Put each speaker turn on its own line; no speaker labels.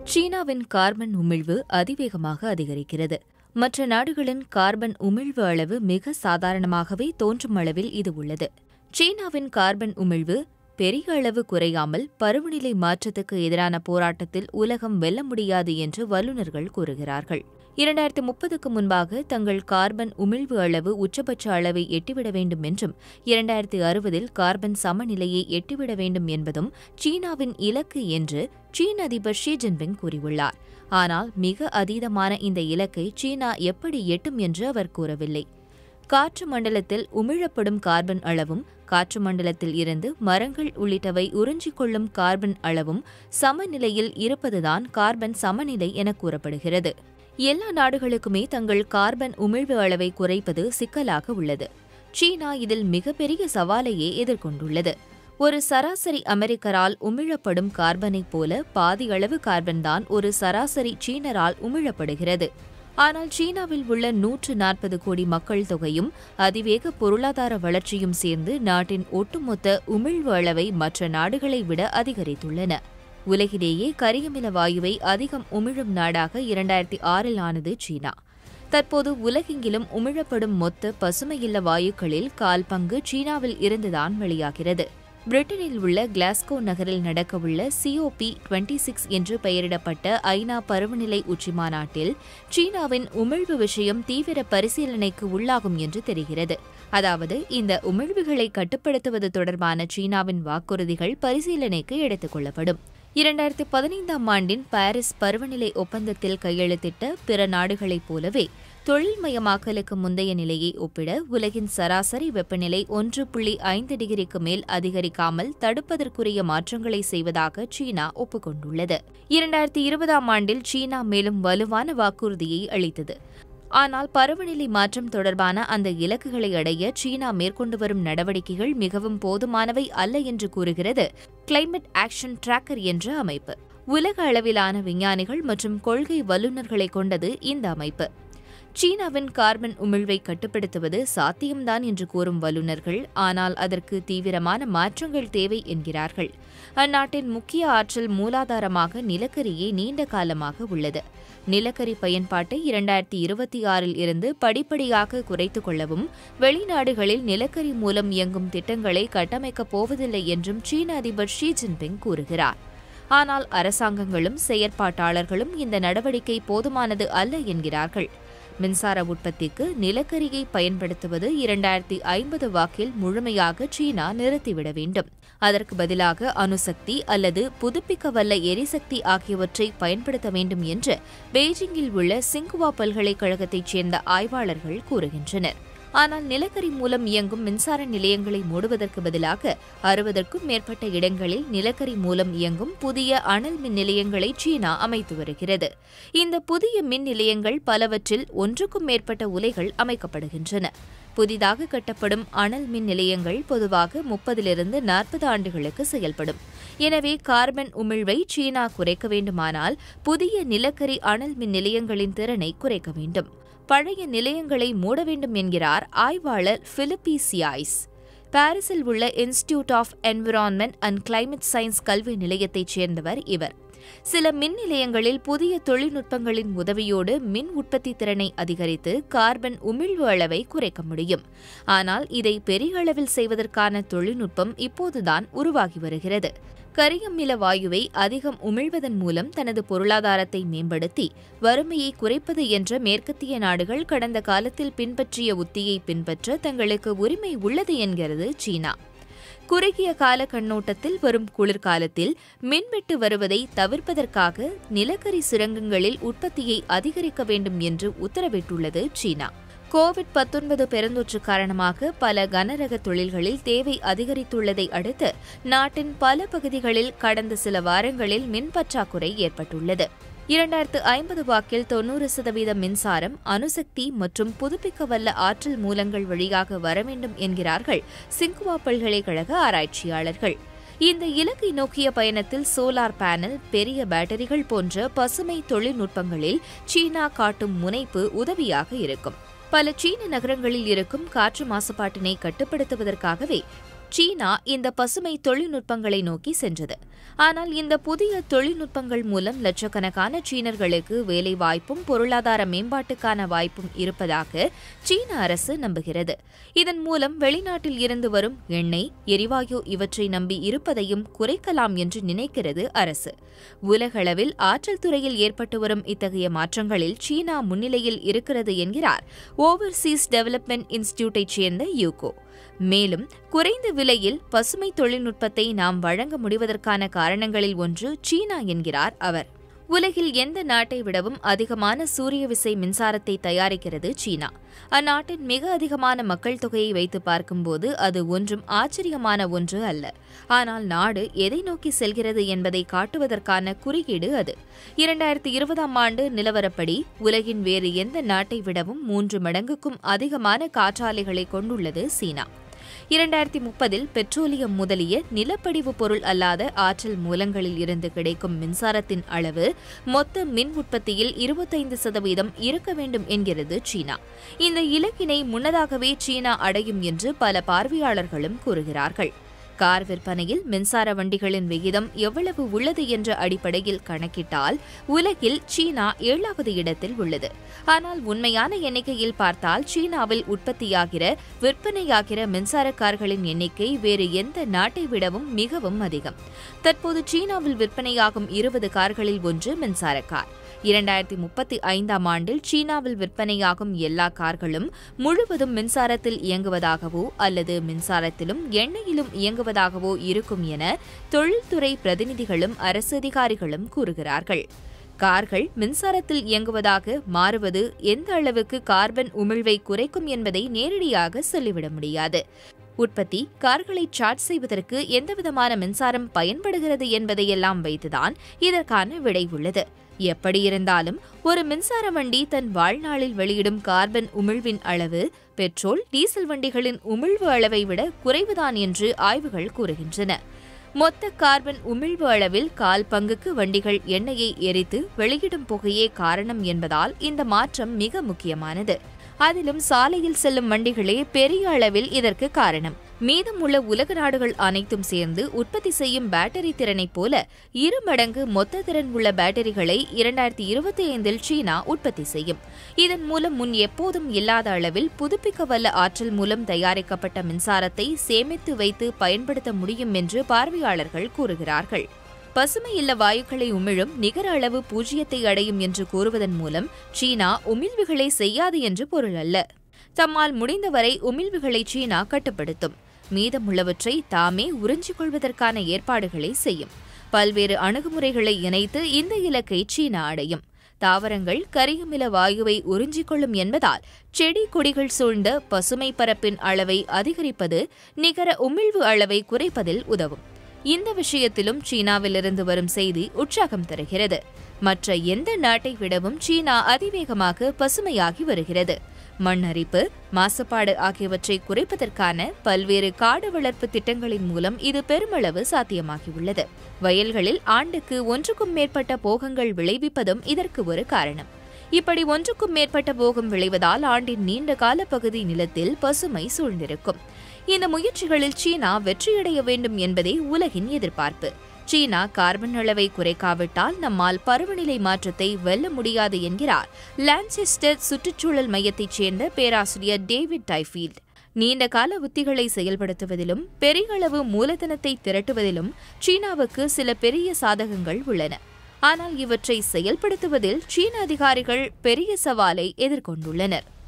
சீனாவின் கார்பன் உமிழ்வு அதிவேகமாக அதிகரிக்கிறது மற்ற நாடுகளின் கார்பன் உமிழ்வு அளவு மிக சாதாரணமாகவே தோன்றும் அளவில் இது உள்ளது சீனாவின் கார்பன் உமிழ்வு பெரிய அளவு குறையாமல் பருவநிலை மாற்றத்துக்கு எதிரான போராட்டத்தில் உலகம் வெல்ல முடியாது என்று வல்லுநர்கள் கூறுகிறார்கள் இரண்டாயிரத்து முப்பதுக்கு முன்பாக தங்கள் கார்பன் உமிழ்வு அளவு உச்சபட்ச அளவை எட்டிவிட வேண்டும் என்றும் இரண்டாயிரத்து அறுபதில் கார்பன் சமநிலையை எட்டிவிட வேண்டும் என்பதும் சீனாவின் இலக்கு என்று சீன அதிபர் ஷி ஜின்பிங் கூறியுள்ளார் ஆனால் மிக அதீதமான இந்த இலக்கை சீனா எப்படி எட்டும் என்று அவர் கூறவில்லை காற்று மண்டலத்தில் உமிழப்படும் கார்பன் அளவும் காற்று மண்டலத்தில் இருந்து மரங்கள் உள்ளிட்டவை உறிஞ்சிக் கொள்ளும் கார்பன் அளவும் சமநிலையில் இருப்பதுதான் கார்பன் சமநிலை என கூறப்படுகிறது எல்லா நாடுகளுக்குமே தங்கள் கார்பன் உமிழ்வு அளவை குறைப்பது சிக்கலாக உள்ளது சீனா இதில் மிகப்பெரிய சவாலையே எதிர்கொண்டுள்ளது ஒரு சராசரி அமெரிக்கரால் உமிழப்படும் கார்பனைப் போல பாதி அளவு கார்பன் தான் ஒரு சராசரி சீனரால் உமிழப்படுகிறது ஆனால் சீனாவில் உள்ள நூற்று நாற்பது கோடி மக்கள் தொகையும் அதிவேக பொருளாதார வளர்ச்சியும் சேர்ந்து நாட்டின் ஒட்டுமொத்த உமிழ்வு அளவை மற்ற நாடுகளை விட அதிகரித்துள்ளன உலகிலேயே கரியமில வாயுவை அதிகம் உமிழும் நாடாக இரண்டாயிரத்தி ஆறில் ஆனது சீனா தற்போது உலகெங்கிலும் உமிழப்படும் மொத்த பசுமையில்ல வாயுக்களில் கால் பங்கு சீனாவில் இருந்துதான் வெளியாகிறது பிரிட்டனில் உள்ள கிளாஸ்கோ நகரில் நடக்கவுள்ள சிஓபி டுவெண்டி சிக்ஸ் என்று பெயரிடப்பட்ட ஐநா பருவநிலை உச்சிமாநாட்டில் சீனாவின் உமிழ்வு விஷயம் தீவிர பரிசீலனைக்கு உள்ளாகும் என்று தெரிகிறது அதாவது இந்த உமிழ்வுகளை கட்டுப்படுத்துவது தொடர்பான சீனாவின் வாக்குறுதிகள் பரிசீலனைக்கு எடுத்துக் கொள்ளப்படும் இரண்டாயிரத்தி பதினைந்தாம் ஆண்டின் பாரிஸ் பருவநிலை ஒப்பந்தத்தில் கையெழுத்திட்ட பிற நாடுகளைப் போலவே தொழில்மயமாக்கலுக்கு முந்தைய நிலையை ஒப்பிட உலகின் சராசரி வெப்பநிலை ஒன்று புள்ளி ஐந்து டிகிரிக்கு மேல் அதிகரிக்காமல் தடுப்பதற்குரிய மாற்றங்களை செய்வதாக சீனா ஒப்புக்கொண்டுள்ளது இரண்டாயிரத்தி இருபதாம் ஆண்டில் சீனா மேலும் வலுவான வாக்குறுதியை அளித்தது ஆனால் பருவநிலை மாற்றம் தொடர்பான அந்த இலக்குகளை அடைய சீனா மேற்கொண்டு வரும் நடவடிக்கைகள் மிகவும் போதுமானவை அல்ல என்று கூறுகிறது கிளைமேட் ஆக்ஷன் டிராக்கர் என்ற அமைப்பு உலக அளவிலான விஞ்ஞானிகள் மற்றும் கொள்கை வல்லுநர்களை கொண்டது இந்த அமைப்பு சீனாவின் கார்பன் உமிழ்வை கட்டுப்படுத்துவது சாத்தியம்தான் என்று கூறும் வல்லுநர்கள் ஆனால் அதற்கு தீவிரமான மாற்றங்கள் தேவை என்கிறார்கள் அந்நாட்டின் முக்கிய ஆற்றல் மூலாதாரமாக நிலக்கரியே நீண்ட காலமாக உள்ளது நிலக்கரி பயன்பாட்டை இரண்டாயிரத்தி இருபத்தி ஆறில் இருந்து படிப்படியாக குறைத்துக் கொள்ளவும் வெளிநாடுகளில் நிலக்கரி மூலம் இயங்கும் திட்டங்களை கட்டமைக்கப் போவதில்லை என்றும் சீன அதிபர் ஷி ஜின்பிங் கூறுகிறார் ஆனால் அரசாங்கங்களும் செயற்பாட்டாளர்களும் இந்த நடவடிக்கை போதுமானது அல்ல என்கிறார்கள் மின்சார உற்பத்திக்கு நிலக்கரியை பயன்படுத்துவது இரண்டாயிரத்தி ஐம்பது வாக்கில் முழுமையாக சீனா நிறுத்திவிட வேண்டும் அதற்கு பதிலாக அணுசக்தி அல்லது புதுப்பிக்கவல்ல எரிசக்தி ஆகியவற்றை பயன்படுத்த வேண்டும் என்று பெய்ஜிங்கில் உள்ள சிங்குவா பல்கலைக்கழகத்தைச் சேர்ந்த ஆய்வாளர்கள் கூறுகின்றனர் ஆனால் நிலக்கரி மூலம் இயங்கும் மின்சார நிலையங்களை மூடுவதற்கு பதிலாக அறுபதற்கும் மேற்பட்ட இடங்களில் நிலக்கரி மூலம் இயங்கும் புதிய அனல் மின் நிலையங்களை சீனா அமைத்து வருகிறது இந்த புதிய மின் நிலையங்கள் பலவற்றில் ஒன்றுக்கும் மேற்பட்ட உலைகள் அமைக்கப்படுகின்றன புதிதாக கட்டப்படும் அனல் மின் நிலையங்கள் பொதுவாக முப்பதிலிருந்து நாற்பது ஆண்டுகளுக்கு செயல்படும் எனவே கார்பன் உமிழ்வை சீனா குறைக்க வேண்டுமானால் புதிய நிலக்கரி அனல் மின் நிலையங்களின் திறனை குறைக்க வேண்டும் பழைய நிலையங்களை மூட வேண்டும் என்கிறார் ஆய்வாளர் பிலிப்பி சியாய்ஸ் பாரிஸில் உள்ள institute of environment and climate science கல்வி நிலையத்தைச் சேர்ந்தவர் இவர் சில மின் நிலையங்களில் புதிய தொழில்நுட்பங்களின் உதவியோடு மின் உற்பத்தி திறனை அதிகரித்து கார்பன் உமிழ்வு அளவை குறைக்க முடியும் ஆனால் இதை பெரிய அளவில் செய்வதற்கான தொழில்நுட்பம் இப்போதுதான் உருவாகி வருகிறது கரியமில வாயுவை அதிகம் உமிழ்வதன் மூலம் தனது பொருளாதாரத்தை மேம்படுத்தி வறுமையை குறைப்பது என்ற மேற்கத்திய நாடுகள் கடந்த காலத்தில் பின்பற்றிய உத்தியை பின்பற்ற தங்களுக்கு உரிமை உள்ளது என்கிறது சீனா குறுகிய கால கண்ணோட்டத்தில் வரும் குளிர்காலத்தில் மின்வெட்டு வருவதை தவிர்ப்பதற்காக நிலக்கரி சுரங்கங்களில் உற்பத்தியை அதிகரிக்க வேண்டும் என்று உத்தரவிட்டுள்ளது சீனா கோவிட் பத்தொன்பது பெருந்தொற்று காரணமாக பல கனரக தொழில்களில் தேவை அதிகரித்துள்ளதை அடுத்து நாட்டின் பல பகுதிகளில் கடந்த சில வாரங்களில் மின் பற்றாக்குறை ஏற்பட்டுள்ளது இரண்டாயிரத்து ஐம்பது வாக்கில் தொன்னூறு சதவீத மின்சாரம் அணுசக்தி மற்றும் புதுப்பிக்கவல்ல ஆற்றல் மூலங்கள் வழியாக வர வேண்டும் என்கிறார்கள் சிங்குவா பல்கலைக்கழக ஆராய்ச்சியாளர்கள் இந்த இலக்கை நோக்கிய பயணத்தில் சோலார் பேனல் பெரிய பேட்டரிகள் போன்ற பசுமை தொழில்நுட்பங்களில் சீனா காட்டும் முனைப்பு உதவியாக இருக்கும் பல சீன நகரங்களில் இருக்கும் காற்று மாசுபாட்டினை கட்டுப்படுத்துவதற்காகவே சீனா இந்த பசுமை தொழில்நுட்பங்களை நோக்கி சென்றது ஆனால் இந்த புதிய தொழில்நுட்பங்கள் மூலம் லட்சக்கணக்கான சீனர்களுக்கு வேலை வாய்ப்பும் பொருளாதார மேம்பாட்டுக்கான வாய்ப்பும் இருப்பதாக சீன அரசு நம்புகிறது இதன் மூலம் வெளிநாட்டில் இருந்து வரும் எண்ணெய் எரிவாயு இவற்றை நம்பி இருப்பதையும் குறைக்கலாம் என்று நினைக்கிறது அரசு உலகளவில் ஆற்றல் துறையில் ஏற்பட்டு வரும் இத்தகைய மாற்றங்களில் சீனா முன்னிலையில் இருக்கிறது என்கிறார் ஓவர்சீஸ் டெவலப்மெண்ட் இன்ஸ்டிடியூட்டைச் சேர்ந்த யூகோ மேலும் குறைந்த விலையில் பசுமை தொழில்நுட்பத்தை நாம் வழங்க முடிவதற்கான காரணங்களில் ஒன்று சீனா என்கிறார் அவர் உலகில் எந்த நாட்டை விடவும் அதிகமான சூரிய விசை மின்சாரத்தை தயாரிக்கிறது சீனா அந்நாட்டின் மிக அதிகமான மக்கள் தொகையை வைத்து பார்க்கும்போது அது ஒன்றும் ஆச்சரியமான ஒன்று அல்ல ஆனால் நாடு எதை நோக்கி செல்கிறது என்பதை காட்டுவதற்கான குறியீடு அது இரண்டாயிரத்தி இருபதாம் ஆண்டு நிலவரப்படி உலகின் வேறு எந்த நாட்டை விடவும் மூன்று மடங்குக்கும் அதிகமான காற்றாலைகளை கொண்டுள்ளது சீனா இரண்டாயிரத்தி முப்பதில் பெட்ரோலியம் முதலிய நிலப்படிவு பொருள் அல்லாத ஆற்றல் மூலங்களில் இருந்து கிடைக்கும் மின்சாரத்தின் அளவு மொத்த மின் உற்பத்தியில் இருபத்தைந்து சதவீதம் இருக்க வேண்டும் என்கிறது சீனா இந்த இலக்கினை முன்னதாகவே சீனா அடையும் என்று பல பார்வையாளர்களும் கூறுகிறார்கள் கார் விற்பனையில் மின்சார வண்டிகளின் விகிதம் எவ்வளவு உள்ளது என்ற அடிப்படையில் கணக்கிட்டால் உலகில் சீனா ஏழாவது இடத்தில் உள்ளது ஆனால் உண்மையான எண்ணிக்கையில் பார்த்தால் சீனாவில் உற்பத்தியாகிற விற்பனையாகிற மின்சார கார்களின் எண்ணிக்கை வேறு எந்த நாட்டை விடவும் மிகவும் அதிகம் தற்போது சீனாவில் விற்பனையாகும் இருபது கார்களில் ஒன்று மின்சார கார் இரண்டாயிரத்தி முப்பத்தி ஐந்தாம் ஆண்டில் சீனாவில் விற்பனையாகும் எல்லா கார்களும் முழுவதும் மின்சாரத்தில் இயங்குவதாகவோ அல்லது மின்சாரத்திலும் எண்ணெயிலும் இயங்குவதாகவோ இருக்கும் என தொழில்துறை பிரதிநிதிகளும் அரசு அதிகாரிகளும் கூறுகிறார்கள் கார்கள் மின்சாரத்தில் இயங்குவதாக மாறுவது எந்த அளவுக்கு கார்பன் உமிழ்வை குறைக்கும் என்பதை நேரடியாக சொல்லிவிட முடியாது உற்பத்தி கார்களை சார்ஜ் செய்வதற்கு எந்தவிதமான மின்சாரம் பயன்படுகிறது என்பதையெல்லாம் வைத்துதான் இதற்கான விடை உள்ளது எப்படி இருந்தாலும் ஒரு மின்சார வண்டி தன் வாழ்நாளில் வெளியிடும் கார்பன் உமிழ்வின் அளவு பெட்ரோல் டீசல் வண்டிகளின் உமிழ்வு அளவை விட குறைவுதான் என்று ஆய்வுகள் கூறுகின்றன மொத்த கார்பன் உமிழ்வு அளவில் கால் பங்குக்கு வண்டிகள் எண்ணெயை எரித்து வெளியிடும் புகையே காரணம் என்பதால் இந்த மாற்றம் மிக முக்கியமானது அதிலும் சாலையில் செல்லும் வண்டிகளே பெரிய அளவில் இதற்கு காரணம் மீதமுள்ள உலக நாடுகள் அனைத்தும் சேர்ந்து உற்பத்தி செய்யும் பேட்டரி திறனைப் போல இரு மடங்கு மொத்த திறன் உள்ள பேட்டரிகளை இரண்டாயிரத்தி இருபத்தி ஐந்தில் சீனா உற்பத்தி செய்யும் இதன் மூலம் முன் எப்போதும் இல்லாத அளவில் புதுப்பிக்க வல்ல ஆற்றல் மூலம் தயாரிக்கப்பட்ட மின்சாரத்தை சேமித்து வைத்து பயன்படுத்த முடியும் என்று பார்வையாளர்கள் கூறுகிறார்கள் பசுமை இல்ல வாயுக்களை உமிழும் நிகர அளவு பூஜ்ஜியத்தை அடையும் என்று கூறுவதன் மூலம் சீனா உமிழ்வுகளை செய்யாது என்று பொருள் அல்ல தம்மால் முடிந்தவரை உமிழ்வுகளை சீனா கட்டுப்படுத்தும் மீதமுள்ளவற்றை தாமே உறிஞ்சிக் கொள்வதற்கான ஏற்பாடுகளை செய்யும் பல்வேறு அணுகுமுறைகளை இணைத்து இந்த இலக்கை சீனா அடையும் தாவரங்கள் கரியமில வாயுவை உறிஞ்சிக் கொள்ளும் என்பதால் செடி கொடிகள் சூழ்ந்த பசுமை பரப்பின் அளவை அதிகரிப்பது நிகர உமிழ்வு அளவை குறைப்பதில் உதவும் இந்த விஷயத்திலும் சீனாவிலிருந்து வரும் செய்தி உற்சாகம் தருகிறது மற்ற எந்த நாட்டை விடவும் சீனா அதிவேகமாக பசுமையாகி வருகிறது மண் அரிப்பு மாசுபாடு ஆகியவற்றை குறைப்பதற்கான பல்வேறு காடு வளர்ப்பு திட்டங்களின் மூலம் இது பெருமளவு சாத்தியமாகியுள்ளது வயல்களில் ஆண்டுக்கு ஒன்றுக்கும் மேற்பட்ட போகங்கள் விளைவிப்பதும் இதற்கு ஒரு காரணம் இப்படி ஒன்றுக்கும் மேற்பட்ட போகம் விளைவதால் ஆண்டின் நீண்ட கால பகுதி நிலத்தில் பசுமை சூழ்ந்திருக்கும் இந்த முயற்சிகளில் சீனா வெற்றியடைய வேண்டும் என்பதே உலகின் எதிர்பார்ப்பு சீனா கார்பன் அளவை குறைக்காவிட்டால் நம்மால் பருவநிலை மாற்றத்தை வெல்ல முடியாது என்கிறார் லான்செஸ்டர் சுற்றுச்சூழல் மையத்தைச் சேர்ந்த பேராசிரியர் டேவிட் டைஃபீல்ட் நீண்ட கால உத்திகளை செயல்படுத்துவதிலும் பெரிய அளவு மூலதனத்தை திரட்டுவதிலும் சீனாவுக்கு சில பெரிய சாதகங்கள் உள்ளன ஆனால் இவற்றை செயல்படுத்துவதில் சீன அதிகாரிகள் பெரிய சவாலை எதிர்கொண்டுள்ளனர்